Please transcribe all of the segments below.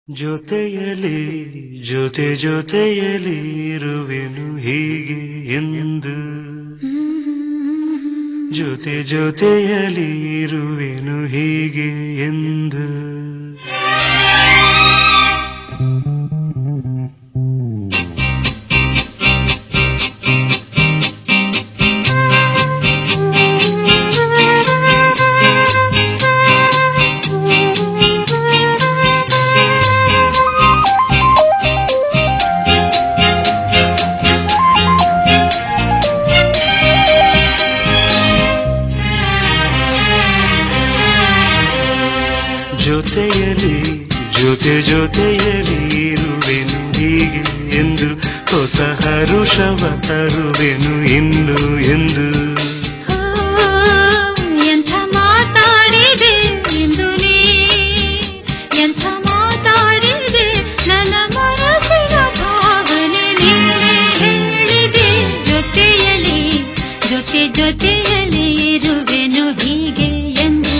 ಜೊತೆಯಲಿ ಜೊತೆ ಜೊತೆಯಲಿ ಇರುವೆನು ಹೀಗೆ ಎಂದು ಜೊತೆ ಜೊತೆಯಲಿ ಇರುವೆನು ಹೀಗೆ ಎಂದು ಜೊತೆಯಲಿ ಜೊತೆ ಜೊತೆಯಲಿ ಇರುವೆನು ಹೀಗೆ ಎಂದು ಹೊಸ ಹರುಷವ ತರುವೆನು ಇನ್ನು ಎಂದು ಎಂಥ ಮಾತಾಡಿದೆ ಇಂದು ನೀ ಎಂಥ ಮಾತಾಡಿದೆ ನನ್ನ ಮನಸ್ಸಿನ ಭಾವನೆ ನೀನೇ ಹೇಳಿದೆ ಜೊತೆಯಲಿ ಜೊತೆ ಜೊತೆಯಲಿ ಇರುವೆನು ಹೀಗೆ ಎಂದು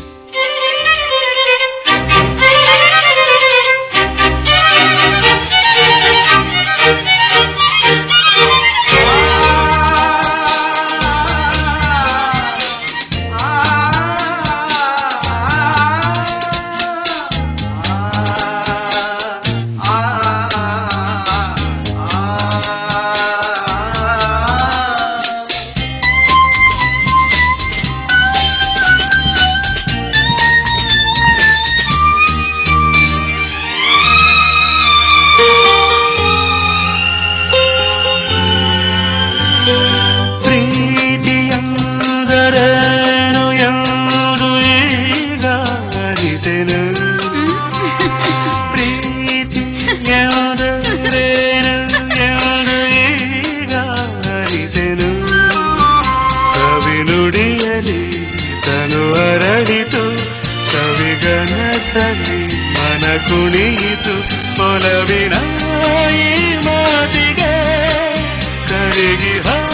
ಪ್ರೀತಿಯಂದರೇನು ಎಂದು ಈಗ ಅರಿತೆನು ಪ್ರೀತಿಯಂದರೇನು ಎಂದು ಈಗ ಅರಿತೆನು ಕವಿನುಡಿಯಲಿ ತನು ಅರಳಿತು ಕವಿಗನಸಲಿ ಮನ ಕುಣಿಯಿತು ಒಲವಿನ ಈ ಮಾತಿಗೆ ಕರಗಿ